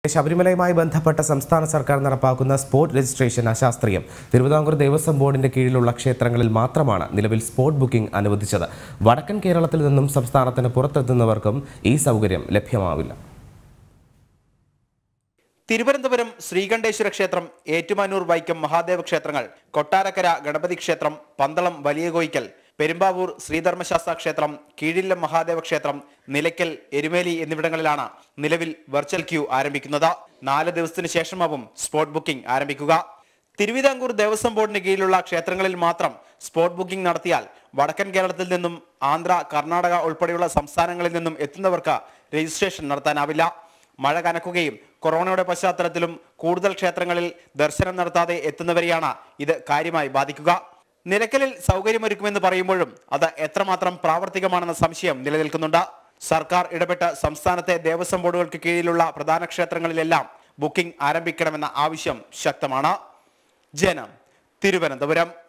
ശബരിമലയുമായി ബന്ധപ്പെട്ട സംസ്ഥാന സർക്കാർ നടപ്പാക്കുന്ന സ്പോട്ട് രജിസ്ട്രേഷൻ അശാസ്ത്രീയം തിരുവിതാംകൂർ ദേവസ്വം ബോർഡിന്റെ കീഴിലുള്ള ക്ഷേത്രങ്ങളിൽ മാത്രമാണ് നിലവിൽ സ്പോട്ട് ബുക്കിംഗ് അനുവദിച്ചത് വടക്കൻ കേരളത്തിൽ നിന്നും സംസ്ഥാനത്തിന് പുറത്തെത്തുന്നവർക്കും ഈ സൗകര്യം ലഭ്യമാവില്ല തിരുവനന്തപുരം ശ്രീകണ്ഠേശ്വര ക്ഷേത്രം ഏറ്റുമാനൂർ വൈക്കം മഹാദേവ ക്ഷേത്രങ്ങൾ കൊട്ടാരക്കര ഗണപതി ക്ഷേത്രം പന്തളം വലിയ കോയിക്കൽ പെരുമ്പാവൂർ ശ്രീധർമ്മശാസ്ത്ര ക്ഷേത്രം കീഴില്ലം മഹാദേവ ക്ഷേത്രം നിലയ്ക്കൽ എരുമേലി എന്നിവിടങ്ങളിലാണ് നിലവിൽ വെർച്വൽ ക്യൂ ആരംഭിക്കുന്നത് നാല് ദിവസത്തിന് ശേഷമാവും സ്പോട്ട് ബുക്കിംഗ് ആരംഭിക്കുക തിരുവിതാംകൂർ ദേവസ്വം ബോർഡിന് കീഴിലുള്ള ക്ഷേത്രങ്ങളിൽ മാത്രം സ്പോട്ട് ബുക്കിംഗ് നടത്തിയാൽ വടക്കൻ കേരളത്തിൽ നിന്നും ആന്ധ്ര കർണാടക ഉൾപ്പെടെയുള്ള സംസ്ഥാനങ്ങളിൽ നിന്നും എത്തുന്നവർക്ക് രജിസ്ട്രേഷൻ നടത്താനാവില്ല മഴ കനക്കുകയും കൊറോണയുടെ പശ്ചാത്തലത്തിലും കൂടുതൽ ക്ഷേത്രങ്ങളിൽ ദർശനം നടത്താതെ എത്തുന്നവരെയാണ് ഇത് കാര്യമായി ബാധിക്കുക നിലയ്ക്കലിൽ സൗകര്യമൊരുക്കുമെന്ന് പറയുമ്പോഴും അത് എത്രമാത്രം പ്രാവർത്തികമാണെന്ന സംശയം നിലനിൽക്കുന്നുണ്ട് സർക്കാർ ഇടപെട്ട് സംസ്ഥാനത്തെ ദേവസ്വം ബോർഡുകൾക്ക് കീഴിലുള്ള പ്രധാന ക്ഷേത്രങ്ങളിലെല്ലാം ബുക്കിംഗ് ആരംഭിക്കണമെന്ന ആവശ്യം ശക്തമാണ് ജനം തിരുവനന്തപുരം